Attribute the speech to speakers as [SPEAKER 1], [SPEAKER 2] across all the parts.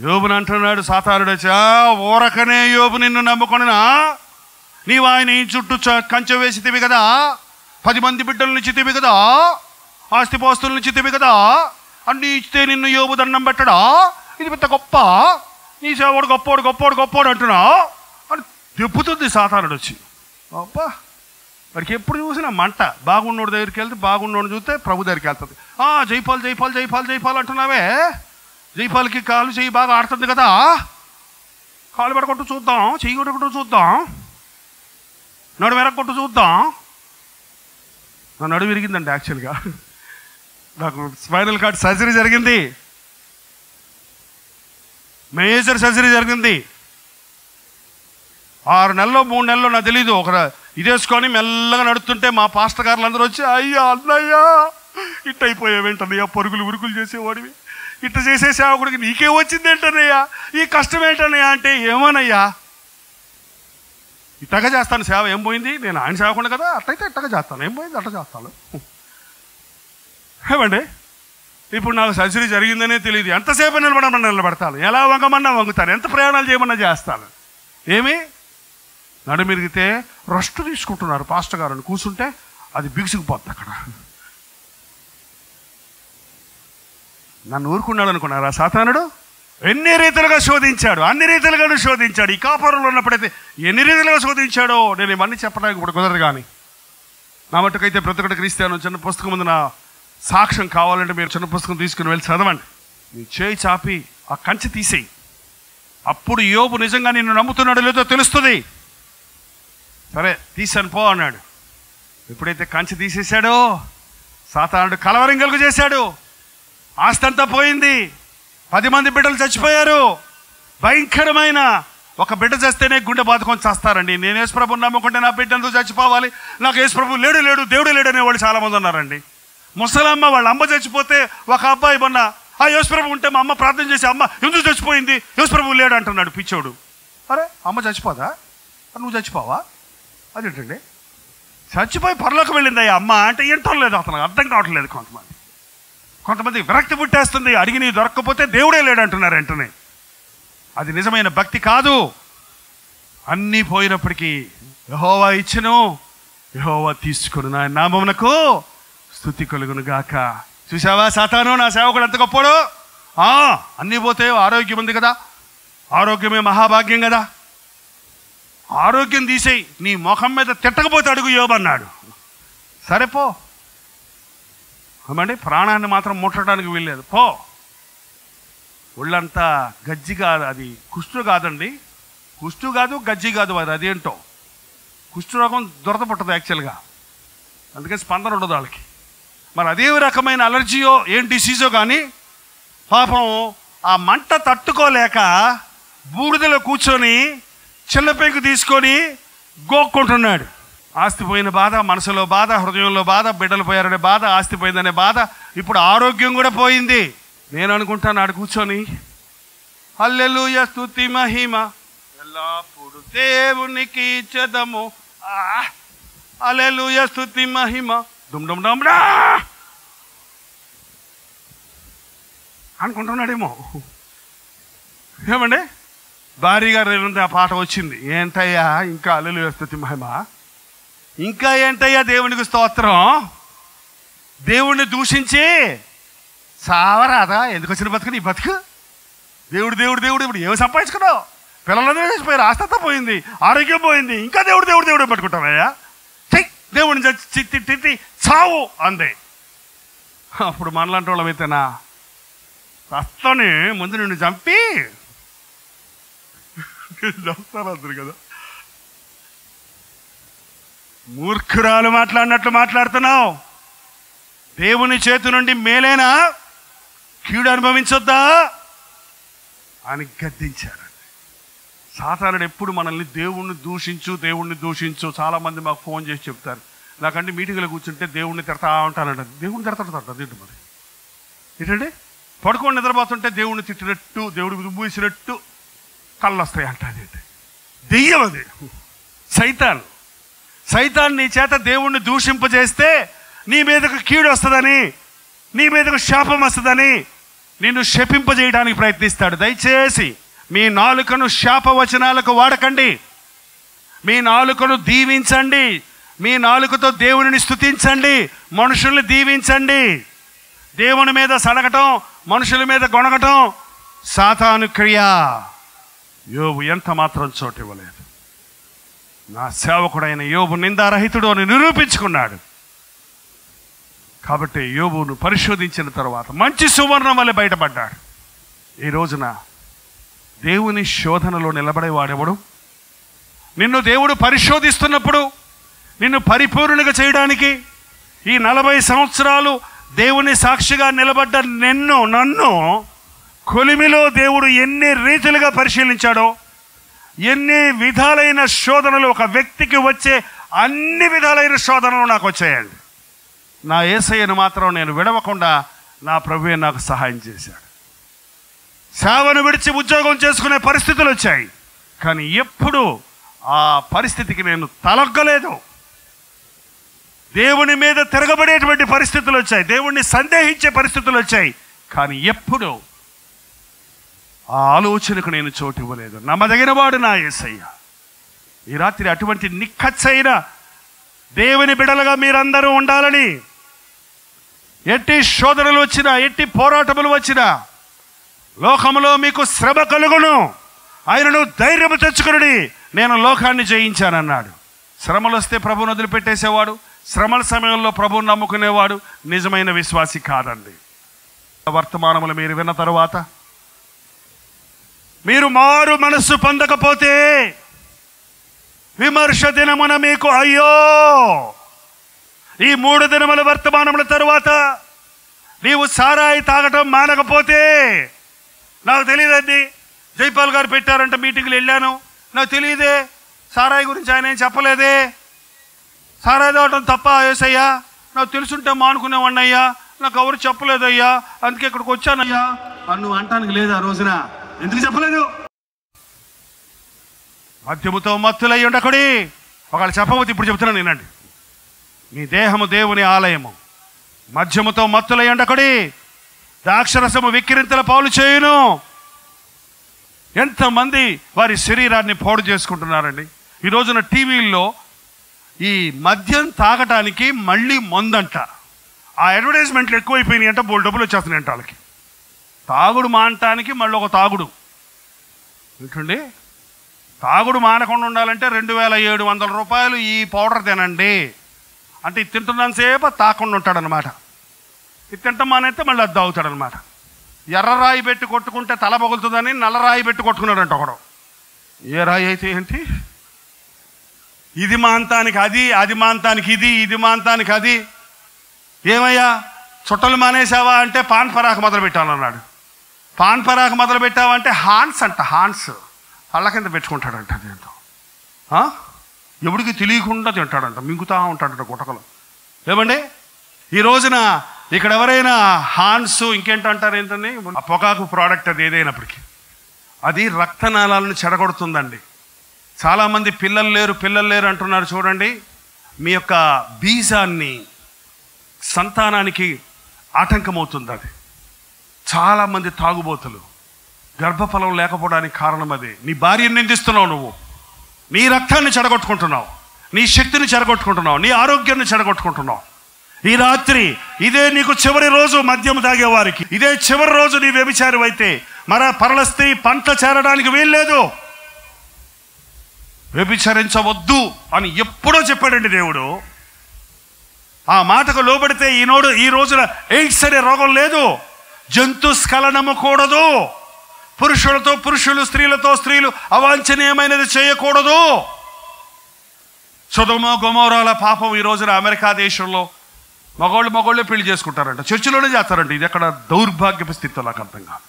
[SPEAKER 1] యోబుని అంటున్నాడు సాతానుడు వచ్చి "ఆ, ఊరకనే యోబు నిన్ను నమ్ముకొనినా నీవు ఆయన ఈ చుట్టూ చ- కంచె వేసితివి కదా పది మంది బిడ్డలను ఇచ్చితివి కదా ఆస్తిపాస్తులను ఇచ్చితివి కదా అన్ని ఇస్తే నిన్ను యోబు దండం పెట్టడా ఇది పెద్ద గొప్ప నీ సేవడు గొప్పోడు గొప్పోడు గొప్పోడు అంటున్నా అని తిప్పుతుంది సాతానుడు వచ్చి అబ్బా వాడికి ఎప్పుడు చూసినా మంట బాగున్నోడి దగ్గరికి వెళ్తే బాగున్నోడిని చూస్తే ప్రభు దగ్గరికి వెళ్తుంది ఆ జైపాల్ జైపాల్ జైపాల్ జైపాల్ అంటున్నావే జైపాల్కి కాలు చెయ్యి బాగా ఆడుతుంది కదా కాలు పెడగొట్టు చూద్దాం చెయ్యి కొట్టుకుంటూ చూద్దాం నడు వెరగొట్టు చూద్దాం నా నడు విరిగిందండి యాక్చువల్గా నాకు స్పైనల్ కార్డ్ సర్జరీ జరిగింది మేజర్ సర్జరీ జరిగింది ఆరు నెలల్లో మూడు నెలల్లో నాకు తెలీదు ఒక ఇదేసుకొని మెల్లగా నడుస్తుంటే మా పాస్టర్ గారులు అందరూ వచ్చి అయ్యా అన్నయ్యా ఇట్ట అయిపోయావేంటన్నయ్యా పరుగులు ఉరుకులు చేసేవాడివి ఇట్ట చేసే సేవకుడికి నీకే వచ్చింది ఏంటన్నయ్యా ఈ కష్టం ఏంటన్నయ్యా అంటే ఏమోనయ్యా ఇట్టగా చేస్తాను సేవ ఏం పోయింది నేను ఆయన సేవకుండా కదా అట్టయితే ఇట్టగా చేస్తాను ఏం పోయింది అట్ట చేస్తాను ఏమండి ఇప్పుడు నాకు సర్జరీ జరిగిందనే తెలియదు ఎంతసేపు నిలబడమన్నా నిలబడతాను ఎలా వంగమన్నా వంగుతాను ఎంత ప్రయాణాలు చేయమన్నా చేస్తాను ఏమి నడుమిరిగితే రెస్ట్ తీసుకుంటున్నారు పాస్టర్ గారు అని కూర్చుంటే అది బిగుసుకుపోద్ది అక్కడ నన్ను ఊరుకున్నాడు అనుకున్నారా సాతానుడు ఎన్ని రీతిలుగా శోధించాడు అన్ని రీతిలుగా శోధించాడు ఈ కాపురంలో ఉన్నప్పుడైతే ఎన్ని రీతిలుగా శోధించాడో నేను ఇవన్నీ చెప్పడానికి ఇప్పుడు కుదరదు కానీ నా మట్టుకైతే ప్రతి ఒక్కటి క్రీస్తాను చిన్న పుస్తకం ముందు నా సాక్ష్యం కావాలంటే మీరు చిన్న పుస్తకం తీసుకుని వెళ్ళి చదవండి నీ చేయి చాపి ఆ కంచె తీసేయి అప్పుడు యోబు నిజంగా నిన్ను నమ్ముతున్నాడో లేదో తెలుస్తుంది సరే తీసాను పో అన్నాడు ఎప్పుడైతే కంచె తీసేశాడో సాతానుడు కలవరం కలుగు చేశాడు ఆస్తి అంతా పోయింది పది మంది బిడ్డలు చచ్చిపోయారు భయంకరమైన ఒక బిడ్డ చేస్తేనే గుండె బాదుకొని చేస్తారండి నేను యేసుప్రభుని నమ్ముకుంటే నా బిడ్డ ఎందుకు చచ్చిపోవాలి నాకు యేసుప్రభు లేడు లేడు దేవుడు లేడు అనేవాళ్ళు చాలా మంది ఉన్నారండి ముసలమ్మ వాళ్ళ అమ్మ చచ్చిపోతే ఒక అబ్బాయి మొన్న ఆ యేసుప్రభు ఉంటే మా అమ్మ ప్రార్థన చేసి అమ్మ ఎందుకు చచ్చిపోయింది యేసుప్రభు లేడు అంటున్నాడు పిచ్చోడు అరే అమ్మ చచ్చిపోదా మరి నువ్వు చచ్చిపోవా అదేంటండి చచ్చిపోయి పరలోకి వెళ్ళింది అయ్యా అమ్మ అంటే ఏంటో లేదు అతను అర్థం కావట్లేదు కొంతమంది కొంతమంది విరక్తి పుట్టేస్తుంది అడిగి నీ దొరక్కపోతే దేవుడే లేడు అంటున్నారు వెంటనే అది నిజమైన భక్తి కాదు అన్నీ పోయినప్పటికీ యహోవా ఇచ్చును యహోవా తీసుకును నా నామమునకు స్థుతి కలుగును గాక చూసావా సాతాను నా సేవకుడు ఎంత గొప్పడు ఆ, అన్నీ పోతే ఆరోగ్యం ఉంది కదా ఆరోగ్యమే మహాభాగ్యం కదా ఆరోగ్యం తీసేయి నీ ముఖం మీద తిట్టకపోతే అడుగు యోబన్నాడు సరే పో ఏమండి ప్రాణాన్ని మాత్రం ముట్టడానికి వీల్లేదు పో ఒళ్ళంతా గజ్జి కాదు అది కుష్టు కాదండి కుష్టు కాదు గజ్జి కాదు అది అదేంటో కుష్టు రోగం దురద పుట్టదు యాక్చువల్గా అందుకే స్పందన ఉండదు వాళ్ళకి మరి అదే రకమైన అలర్జీయో ఏం డిసీజో కానీ పాపం ఆ మంట తట్టుకోలేక బూడిదలో కూర్చొని చిల్లపెంకు తీసుకొని గోక్కుంటున్నాడు ఆస్తి పోయిన బాధ మనసులో బాధ హృదయంలో బాధ బిడ్డలు పోయారనే బాధ ఆస్తి పోయిందనే బాధ ఇప్పుడు ఆరోగ్యం కూడా పోయింది నేను అనుకుంటాను ఆడు కూర్చొని హల్లెలూయ స్తుతి మహిమ ఎల్లప్పుడు దేవునికి చెదము హల్లెలూయ స్తుతి మహిమ డుమ్ డుమ్ డమ్ డా అనుకుంటున్నాడేమో ఏమండి భార్య గారు నుండి ఆ పాట వచ్చింది ఏంటయ్యా ఇంకా అల్లెలు స్తుతి మహిమ ఇంకా ఏంటయ్యా దేవునికి స్తోత్రం దేవుణ్ణి దూషించి సావరాదా ఎందుకు వచ్చిన బతుకు నీ బతుకు దేవుడు దేవుడు దేవుడు ఇప్పుడు ఏమి సంపాదించుకున్నావు పిల్లలందరూ చచ్చిపోయారు ఆస్తంతా పోయింది ఆరోగ్యం పోయింది ఇంకా దేవుడు దేవుడు దేవుడు పట్టుకుంటావయ్యా చెయ్యి దేవుడిని చచ్చి తిట్టి తిట్టి చావు అందే అప్పుడు మనలాంటి వాళ్ళమైతేనా వస్తానే ముందు నిన్ను చంపి చంపుతారు అందరు కదా మూర్ఖురాలు మాట్లాడినట్లు మాట్లాడుతున్నావు దేవుని చేతి నుండి మేలేనా కీడు అనుభవించొద్దా అని గద్దించారు సాతానుడు ఎప్పుడు మనల్ని దేవుణ్ణి దూషించు దేవుణ్ణి దూషించు చాలా మంది మాకు ఫోన్ చేసి చెప్తారు నాకంటే మీటింగ్లో కూర్చుంటే దేవుణ్ణి తిడతా ఉంటానంట దేవుణ్ణి తిడతాడు అదేంటి మరి ఏంటండి పడుకొని నిద్రపోతుంటే దేవుణ్ణి తిట్టినట్టు దేవుడికి మూసినట్టు కళ్ళు వస్తాయి అంట అదేంటి దెయ్యం అది సైతాన్ సైతాన్ నీ చేత దేవుణ్ణి దూషింపజేస్తే నీ మీదకు కీడు వస్తుందని నీ మీదకు శాపం వస్తుందని నిన్ను శపింపజేయడానికి ప్రయత్నిస్తాడు దయచేసి మీ నాలుకను శాపవచనాలకు వాడకండి మీ నాలుకను దీవించండి మీ నాలుకతో దేవునిని స్తుతించండి మనుషుల్ని దీవించండి దేవుని మీద సడగటం మనుషుల మీద గొనగటం సాతాను క్రియ యోబు ఎంత మాత్రం చోటు ఇవ్వలేదు నా సేవకుడైన యోబు నిందారహితుడు అని నిరూపించుకున్నాడు కాబట్టి యోబును పరిశోధించిన తర్వాత మంచి సువర్ణం వల్ల బయటపడ్డాడు ఈ రోజున దేవుని శోధనలో నిలబడేవాడెవడు నిన్ను దేవుడు పరిశోధిస్తున్నప్పుడు నిన్ను పరిపూర్ణగా చేయడానికి ఈ నలభై సంవత్సరాలు దేవుని సాక్షిగా నిలబడ్డ నిన్ను నన్ను కొలిమిలో దేవుడు ఎన్ని రీతిలుగా పరిశీలించాడో ఎన్ని విధాలైన శోధనలు ఒక వ్యక్తికి వచ్చే అన్ని విధాలైన శోధనలు నాకు వచ్చాయండి నా ఏసయ్యను మాత్రం నేను విడవకుండా నా ప్రభువే నాకు సహాయం చేశాడు సేవను విడిచి ఉద్యోగం చేసుకునే పరిస్థితులు వచ్చాయి కానీ ఎప్పుడు ఆ పరిస్థితికి నేను తలొగ్గలేదు దేవుని మీద తిరగబడేటువంటి పరిస్థితులు వచ్చాయి దేవుణ్ణి సందేహించే పరిస్థితులు వచ్చాయి కానీ ఎప్పుడు ఆ ఆలోచనకు నేను చోటు ఇవ్వలేదు నమ్మదగిన వాడు నా యేసయ్య ఈ రాత్రి అటువంటి నిక్కచ్చైన దేవుని బిడలుగా మీరందరూ ఉండాలని ఎట్టి శోధనలు వచ్చినా ఎట్టి పోరాటములు వచ్చినా లోకములో మీకు శ్రమ కలుగును ఆయనను ధైర్యము తెచ్చుకుని నేను లోకాన్ని జయించానన్నాడు శ్రమలు వస్తే ప్రభువును వదిలిపెట్టేసేవాడు శ్రమల సమయంలో ప్రభువును నమ్ముకునేవాడు నిజమైన విశ్వాసి కాదండి వర్తమానములు మీరు విన్న తరువాత మీరు మారు మనస్సు పొందకపోతే విమర్శ దినమున మీకు అయ్యో ఈ మూడు దినముల వర్తమానముల తరువాత నీవు సారాయి తాగటం మానకపోతే నాకు తెలియదండి జైపాల్ గారు పెట్టారంట మీటింగ్లు వెళ్ళాను నాకు తెలియదే సారాయి గురించి ఆయన ఏం చెప్పలేదే సారాయి తాగటం తప్ప ఏసయ్యా నాకు తెలుసుంటే మానుకునేవాడిని అయ్యా నాకు ఎవరు చెప్పలేదయ్యా అందుకే ఇక్కడికి వచ్చానయ్యా అని నువ్వు అంటానికి లేదు ఆ రోజున ఎందుకు చెప్పలేదు మద్యముతో మత్తులై ఉండకుడి ఒకళ్ళు చెప్పవద్దు ఇప్పుడు చెప్తున్నాను నేనండి మీ దేహము దేవుని ఆలయము మద్యముతో మత్తులై ఉండకుడి ద్రాక్షరసము విక్కిరింతల పాలు చేయును ఎంతమంది వారి శరీరాన్ని పాడు చేసుకుంటున్నారండి ఈ రోజున టీవీల్లో ఈ మద్యం తాగటానికి మళ్ళీ మందంట ఆ అడ్వర్టైజ్మెంట్లు ఎక్కువైపోయినాయి అంటే బోల్ డబ్బులు వచ్చేస్తున్నాయంట వాళ్ళకి తాగుడు మానటానికి మళ్ళీ ఒక తాగుడు ఏంటండి తాగుడు మానకుండా ఉండాలంటే రెండు వేల ఏడు వందల రూపాయలు ఈ పౌడర్ తినండి అంటే ఇది తింటున్నంతసేపు అది తాకుండా ఉంటాడనమాట ఇది తింటాం మానైతే మళ్ళీ అది తాగుతాడనమాట ఎర్ర రాయి పెట్టి కొట్టుకుంటే తల పగులుతుందని నల్ల రాయి పెట్టి కొట్టుకున్నాడంట ఒకడు ఏ రాయి అయితే ఏంటి ఇది మాంతానికి అది అది మాంతానికి ఇది ఇది మాంతానికి అది ఏమయ్యా చుట్టలు మానేసావా అంటే పాన్ పరాకు మొదలు పెట్టాలన్నాడు పాన్ పరాకు మొదలు పెట్టావంటే హాన్స్ అంట హాన్స్ కళ్ళ కింద పెట్టుకుంటాడంట దీంతో ఆ? ఎవడికి తెలియకుండా తింటాడంట మింగుతా ఉంటాడంట గుటకలు ఏమండి ఈ రోజున ఇక్కడ ఎవరైనా హాన్స్ ఇంకేంటంటారు ఏంటండి ఆ పొగాకు ప్రోడక్ట్ అది ఏదైనప్పటికీ అది రక్తనాళాలను చెడగొడుతుందండి చాలామంది పిల్లలు లేరు పిల్లలు లేరు అంటున్నారు చూడండి మీ యొక్క బీజాన్ని సంతానానికి ఆటంకమవుతుంది అది చాలామంది తాగుబోతులు గర్భఫలం లేకపోవడానికి కారణం అదే నీ భార్యను నిందిస్తున్నావు నువ్వు నీ రక్తాన్ని చెడగొట్టుకుంటున్నావు నీ శక్తిని చెడగొట్టుకుంటున్నావు నీ ఆరోగ్యాన్ని చెడగొట్టుకుంటున్నావు ఈ రాత్రి ఇదే నీకు చివరి రోజు మద్యం తాగేవారికి ఇదే చివరి రోజు నీ వ్యభిచారం అయితే మర పరల స్త్రీ పంట చేరడానికి వీల్లేదు వ్యభిచరించవద్దు అని ఎప్పుడో చెప్పాడండి దేవుడు ఆ మాటకు లోబడితే ఈనోడు ఈ రోజున ఎయిడ్స్ అనే రోగం లేదు జంతు స్ఖలనము కూడదు పురుషులతో పురుషులు స్త్రీలతో స్త్రీలు అవాంఛనీయమైనది చేయకూడదు సుధమ గుమోరాల పాపం ఈ రోజున అమెరికా దేశంలో మగోళ్ళు మగోళ్ళే పెళ్లి చేసుకుంటారంట చర్చిలోనే చేస్తారంట ఇది ఎక్కడ దౌర్భాగ్యపు స్థితిలో నాకు అర్థం కాదు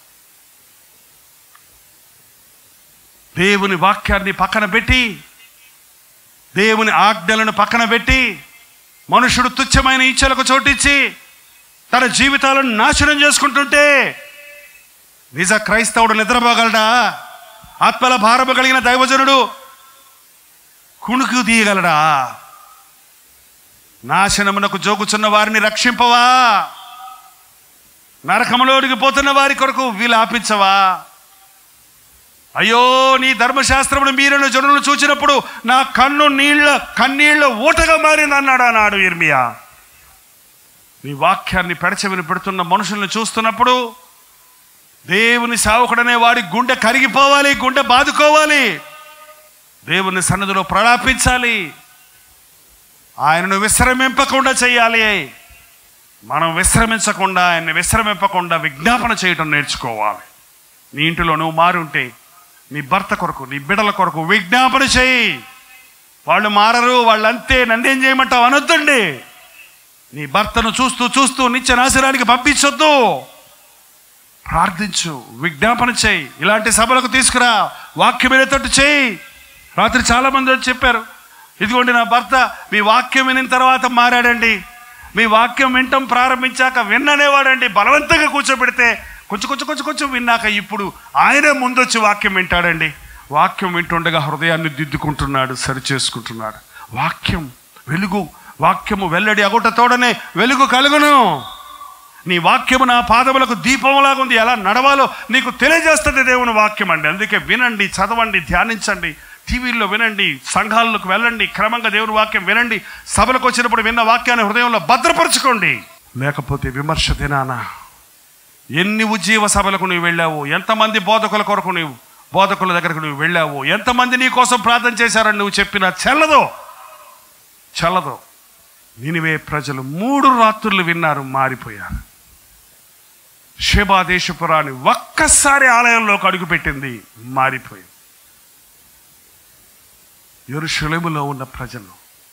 [SPEAKER 1] దేవుని వాక్యాన్ని పక్కన పెట్టి దేవుని ఆజ్ఞలను పక్కన పెట్టి మనుషుడు తుచ్చమైన ఇచ్చలకు చోటిచ్చి తన జీవితాలను నాశనం చేసుకుంటుంటే నిజ క్రైస్తవుడు నిద్రపోగలడా ఆత్మల భారము కలిగిన దైవజనుడు కుణుకు తీయగలడా నాశనమునకు జోగుచున్న వారిని రక్షింపవా నరకంలోనికి పోతున్న వారి కొరకు వీలాపించవా అయ్యో నీ ధర్మశాస్త్రమును మీరను జనులను చూచినప్పుడు నా కన్ను నీళ్ళ కన్నీళ్ళ ఊటగా మారింది అన్నాడు అన్నాడు ఇర్మియా నీ వాక్యాన్ని పెడచెవిని పెడుతున్న మనుషుల్ని చూస్తున్నప్పుడు దేవుని సావకుడనే వాడి గుండె కరిగిపోవాలి గుండె బాదుకోవాలి దేవుని సన్నిధిలో ప్రలాపించాలి ఆయనను విశ్రమింపకుండా చేయాలి మనం విశ్రమించకుండా ఆయన్ని విశ్రమింపకుండా విజ్ఞాపన చేయటం నేర్చుకోవాలి నీ ఇంటిలో నువ్వు మారుంటే నీ భర్త కొరకు నీ బిడ్డల కొరకు విజ్ఞాపన చేయి వాళ్ళు మారరు వాళ్ళు అంతే నన్నేం చేయమంటావు అనొద్దండి నీ భర్తను చూస్తూ చూస్తూ నిత్య నాశనానికి పంపించొద్దు ప్రార్థించు విజ్ఞాపన చేయి ఇలాంటి సభలకు తీసుకురా వాక్యం వినేటట్టు చేయి రాత్రి చాలా మంది వచ్చి చెప్పారు ఇదిగోండి నా భర్త మీ వాక్యం వినిన తర్వాత మారాడండి మీ వాక్యం వినటం ప్రారంభించాక విన్ననేవాడండి బలవంతంగా కూర్చోబెడితే కొంచెం కొంచెం కొంచెం కొంచెం విన్నాక ఇప్పుడు ఆయనే ముందొచ్చి వాక్యం వింటాడండి వాక్యం వింటుండగా హృదయాన్ని దిద్దుకుంటున్నాడు సరి చేసుకుంటున్నాడు వాక్యం వెలుగు వాక్యము వెల్లడి అగుట తోడనే వెలుగు కలుగును నీ వాక్యము నా పాదములకు దీపములాగా ఉంది ఎలా నడవాలో నీకు తెలియజేస్తుంది దేవుని వాక్యం అండి అందుకే వినండి చదవండి ధ్యానించండి టీవీల్లో వినండి సంఘాలకు వెళ్ళండి క్రమంగా దేవుని వాక్యం వినండి సభలకు వచ్చినప్పుడు విన్న వాక్యాన్ని హృదయంలో భద్రపరచుకోండి లేకపోతే విమర్శ దినానా ఎన్ని ఉజ్జీవ సభలకు నువ్వు వెళ్ళావు ఎంతమంది బోధకుల కొరకు నువ్వు బోధకుల దగ్గరకు నువ్వు వెళ్ళావు ఎంతమంది నీ కోసం ప్రార్థన చేశారని నువ్వు చెప్పినా చెల్లదు చల్లదు నినివే ప్రజలు మూడు రాత్రులు విన్నారు మారిపోయారు షేబా దేశపురాన్ని ఒక్కసారి ఆలయంలోకి అడుగుపెట్టింది మారిపోయింది ఎరుషులములో ఉన్న ప్రజలు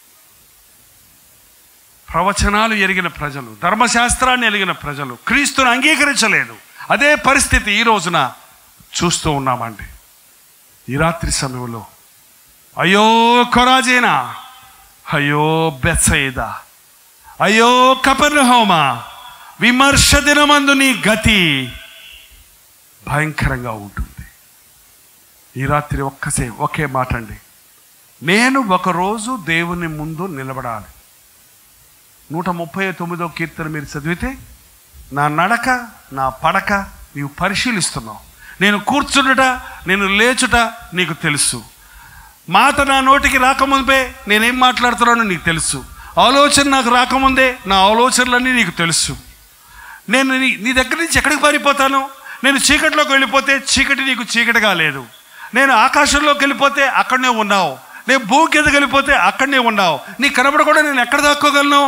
[SPEAKER 1] ప్రవచనాలు ఎరిగిన ప్రజలు ధర్మశాస్త్రాన్ని ఎరిగిన ప్రజలు క్రీస్తుని అంగీకరించలేదు అదే పరిస్థితి ఈ రోజున చూస్తూ ఉన్నామండి ఈ రాత్రి సమయంలో అయ్యో కొరాజేనా అయ్యో బెత్సయిదా అయ్యో కపర్హోమా విమర్శ దినమందు నీ గతి భయంకరంగా ఉంటుంది ఈ రాత్రి ఒక్కసే ఒకే మాట అండి నేను ఒకరోజు దేవుని ముందు నిలబడాలి నూట ముప్పై తొమ్మిదో కీర్తన మీరు చదివితే నా నడక నా పడక నీవు పరిశీలిస్తున్నావు నేను కూర్చుండుట నేను లేచుట నీకు తెలుసు మాట నా నోటికి రాకముందే నేనేం మాట్లాడుతున్నానో నీకు తెలుసు ఆలోచన నాకు రాకముందే నా ఆలోచనలన్నీ నీకు తెలుసు నేను నీ నీ దగ్గర నుంచి ఎక్కడికి పారిపోతాను నేను చీకటిలోకి వెళ్ళిపోతే చీకటి నీకు చీకటిగా లేదు నేను ఆకాశంలోకి వెళ్ళిపోతే అక్కడనే ఉన్నావు నేను భూమి కిందకి వెళ్ళిపోతే అక్కడనే ఉన్నావు నీ కనబడకుండా నేను ఎక్కడ దాక్కోగలను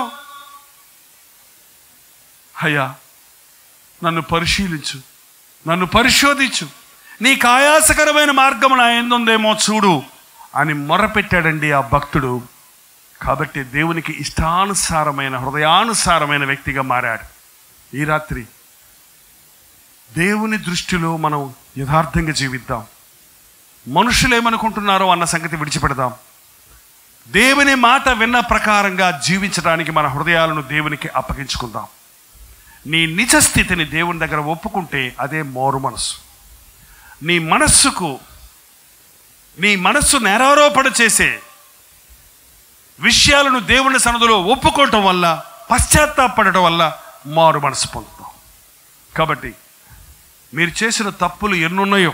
[SPEAKER 1] అయ్యా నన్ను పరిశీలించు నన్ను పరిశోధించు నీకు ఆయాసకరమైన మార్గం నా ఎందుందేమో చూడు అని మొరపెట్టాడండి ఆ భక్తుడు కాబట్టి దేవునికి ఇష్టానుసారమైన హృదయానుసారమైన వ్యక్తిగా మారాడు ఈ రాత్రి దేవుని దృష్టిలో మనం యథార్థంగా జీవిద్దాం మనుషులు ఏమనుకుంటున్నారో అన్న సంగతి విడిచిపెడదాం దేవుని మాట విన్న ప్రకారంగా జీవించడానికి మన హృదయాలను దేవునికి అప్పగించుకుందాం నీ నిజ స్థితిని దేవుని దగ్గర ఒప్పుకుంటే అదే మోరు మనసు నీ మనస్సుకు నీ మనస్సు నేరారోపణ చేసే విషయాలను దేవుని సన్నదిలో ఒప్పుకోవటం వల్ల పశ్చాత్తాపడటం వల్ల మారు మనసు పొందుతాం కాబట్టి మీరు చేసిన తప్పులు ఎన్నున్నాయో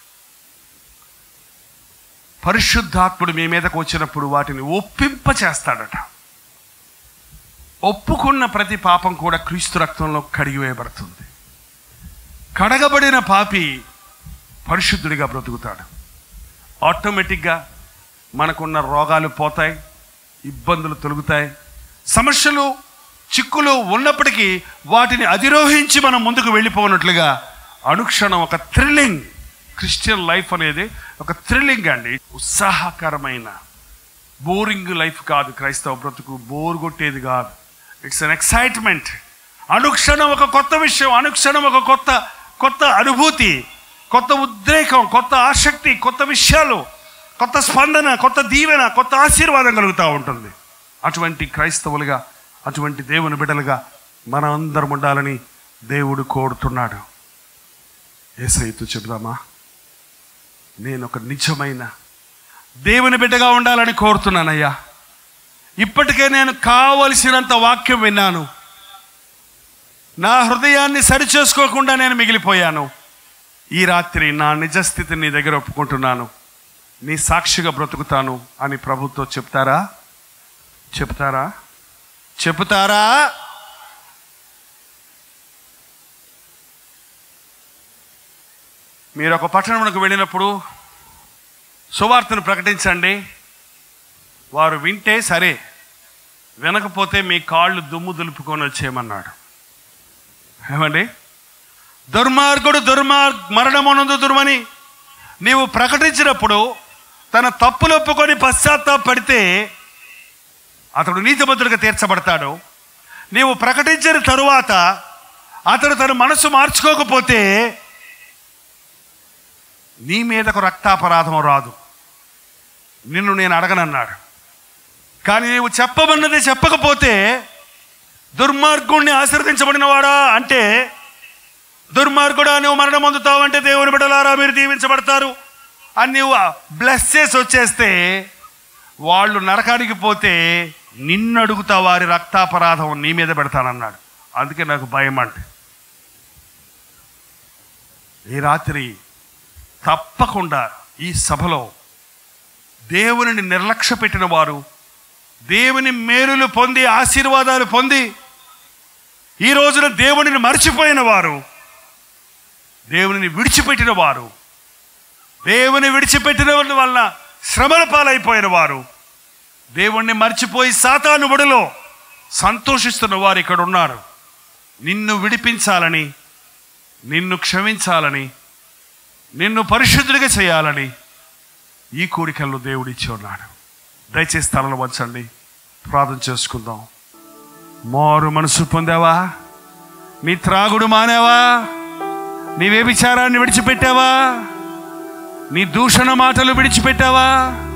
[SPEAKER 1] పరిశుద్ధాత్ముడు మీ మీదకు వచ్చినప్పుడు వాటిని ఒప్పింప చేస్తాడట ఒప్పుకున్న ప్రతి పాపం కూడా క్రీస్తు రక్తంలో కడిగివేయబడుతుంది కడగబడిన పాపి పరిశుద్ధుడిగా బ్రతుకుతాడు ఆటోమేటిక్గా మనకున్న రోగాలు పోతాయి ఇబ్బందులు తొలుగుతాయి సమస్యలు చిక్కులు ఉన్నప్పటికీ వాటిని అధిరోహించి మనం ముందుకు వెళ్ళిపోనట్లుగా అనుక్షణం ఒక థ్రిల్లింగ్ క్రిస్టియన్ లైఫ్ అనేది ఒక థ్రిల్లింగ్ అండి ఉత్సాహకరమైన బోరింగ్ లైఫ్ కాదు క్రైస్తవ బ్రతుకు బోర్ కొట్టేది కాదు ఇట్స్ అన్ ఎక్సైట్మెంట్ అనుక్షణం ఒక కొత్త విషయం అనుక్షణం ఒక కొత్త కొత్త అనుభూతి కొత్త ఉద్రేకం కొత్త ఆసక్తి కొత్త విషయాలు కొత్త స్పందన కొత్త దీవెన కొత్త ఆశీర్వాదం కలుగుతూ ఉంటుంది అటువంటి క్రైస్తవులుగా అటువంటి దేవుని బిడ్డలుగా మనం అందరం ఉండాలని దేవుడు కోరుతున్నాడు ఏసైతు చెబుదామా నేను ఒక నిజమైన దేవుని బిడ్డగా ఉండాలని కోరుతున్నానయ్యా ఇప్పటికే నేను కావలసినంత వాక్యం విన్నాను నా హృదయాన్ని సరిచేసుకోకుండా నేను మిగిలిపోయాను ఈ రాత్రి నా నిజస్థితిని నీ దగ్గర ఒప్పుకుంటున్నాను నీ సాక్షిగా బ్రతుకుతాను అని ప్రభుతో చెప్తారా చెప్తారా చెప్తారా మీరు ఒక పట్టణమునకు వెళ్ళినప్పుడు సువార్తను ప్రకటించండి వారు వింటే సరే వినకపోతే మీ కాళ్ళు దుమ్ము దులుపుకొని వచ్చేయమన్నాడు ఏమండి దుర్మార్గుడు దుర్మార్ మరణమునందు దుర్మని నీవు ప్రకటించినప్పుడు తన తప్పులు ఒప్పుకొని పశ్చాత్తాపడితే అతడు నీతిమంతుడిగా తీర్చబడతాడు నీవు ప్రకటించిన తరువాత అతడు తన మనసు మార్చుకోకపోతే నీ మీదకు రక్తాపరాధం రాదు నిన్ను నేను అడగనన్నాడు కానీ నీవు చెప్పమన్నది చెప్పకపోతే దుర్మార్గుణ్ణి ఆశీర్వదించబడినవాడా అంటే దుర్మార్గుడా నువ్వు మరణం పొందుతావు అంటే దేవుని బిడ్డలారా మీరు దీవించబడతారు అని నువ్వు బ్లెస్ చేసి వచ్చేస్తే వాళ్ళు నరకానికి పోతే నిన్ను అడుగుతా వారి రక్తాపరాధం నీ మీద పెడతానన్నాడు అందుకే నాకు భయం అంటే ఈ రాత్రి తప్పకుండా ఈ సభలో దేవునిని నిర్లక్ష్య పెట్టిన వారు దేవుని మేలులు పొంది ఆశీర్వాదాలు పొంది ఈ రోజున దేవునిని మర్చిపోయిన వారు దేవునిని విడిచిపెట్టిన వారు దేవుని విడిచిపెట్టిన వల్ల శ్రమల పాలైపోయిన వారు దేవుణ్ణి మర్చిపోయి సాతాను బడిలో సంతోషిస్తున్న వారు ఇక్కడ ఉన్నారు నిన్ను విడిపించాలని నిన్ను క్షమించాలని నిన్ను పరిశుద్ధుడిగా చేయాలని ఈ కోరికలను దేవుడిచ్చి ఉన్నాడు దయచేసి తలలు వచ్చండి ప్రార్థన చేసుకుందాం మారు మనసు పొందావా నీ త్రాగుడు మానేవా నీ వ్యభిచారాన్ని విడిచిపెట్టావా నీ దూషణ మాటలు విడిచిపెట్టావా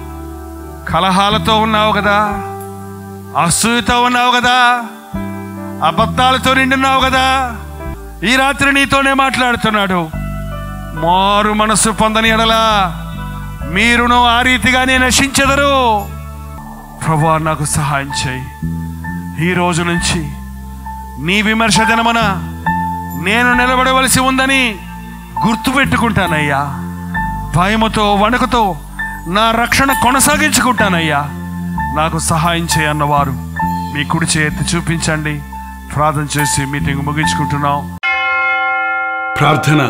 [SPEAKER 1] కలహాలతో ఉన్నావు కదా అసూయతో ఉన్నావు కదా అబద్ధాలతో నిండున్నావు కదా ఈ రాత్రి నీతోనే మాట్లాడుతున్నాడు మారు మనసు పొందని ఎడలా మీరును ఆ రీతిగానే నశించెదరు ప్రభా నాకు సహాయం చేయి ఈ రోజు నుంచి నీ విమర్శ దినమున నేను నిలబడవలసి ఉందని గుర్తుపెట్టుకుంటానయ్యా భయముతో వణుకుతో నా రక్షణ కొనసాగించుకుంటానయ్యా నాకు సహాయం చేయన్నవారు మీ కుడి చేతి చూపించండి ప్రార్థన చేసి మీటింగ్ ముగించుకుంటున్నాం ప్రార్థన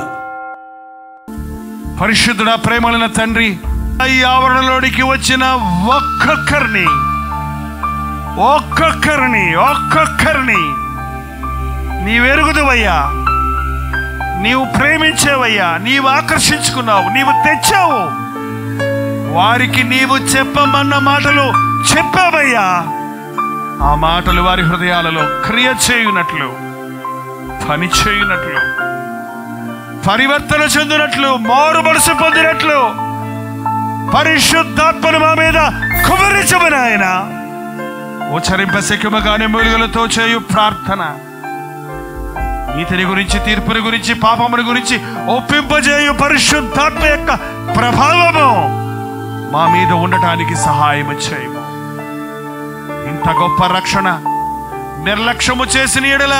[SPEAKER 1] పరిశుద్ధుడ ప్రేమలైన తండ్రి ఈ ఆవరణలోనికి వచ్చిన ఒక్కొక్కరిని ఒక్కొక్కరిని ఒక్కొక్కరిని నీవెరుగుదువయ్యా నీవు ప్రేమించేవయ్యా నీవు ఆకర్షించుకున్నావు నీవు తెచ్చావు వారికి నీవు చెప్పమన్న మాటలు చెప్పావయ్యా ఆ మాటలు వారి హృదయాలలో క్రియ చేయునట్లు పని చేయునట్లు పరివర్తన చెందినట్లు మారు మనసు పొందినట్లు పరిశుద్ధాత్మను మా మీద కుమరించమని ఆయన ఉచ్చరింపశక్యముగానే మూలుగలతో చేయు ప్రార్థన నీతిని గురించి తీర్పుని గురించి పాపముని గురించి ఒప్పింపజేయు పరిశుద్ధాత్మ యొక్క ప్రభావము మా మీద ఉండటానికి సహాయం చేయము ఇంత గొప్ప రక్షణ నిర్లక్ష్యము చేసిన ఎడల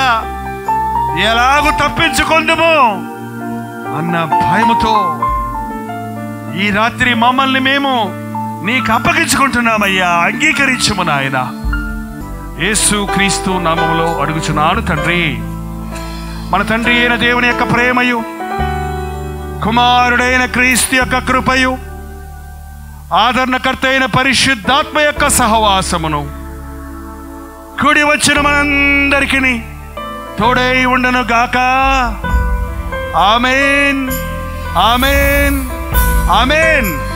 [SPEAKER 1] ఎలాగూ తప్పించుకుందుము అన్న భయముతో ఈ రాత్రి మమ్మల్ని మేము నీకు అప్పగించుకుంటున్నామయ్యా అంగీకరించుము నాయన యేసు క్రీస్తు నామములో అడుగుచున్నాను తండ్రి మన తండ్రి అయిన దేవుని యొక్క ప్రేమయు కుమారుడైన క్రీస్తు యొక్క కృపయు ఆదరణకర్త అయిన పరిశుద్ధాత్మ యొక్క సహవాసమును కూడి వచ్చిన మనందరికీ తోడై ఉండను గాక ఆమెన్ ఆమెన్ ఆమెన్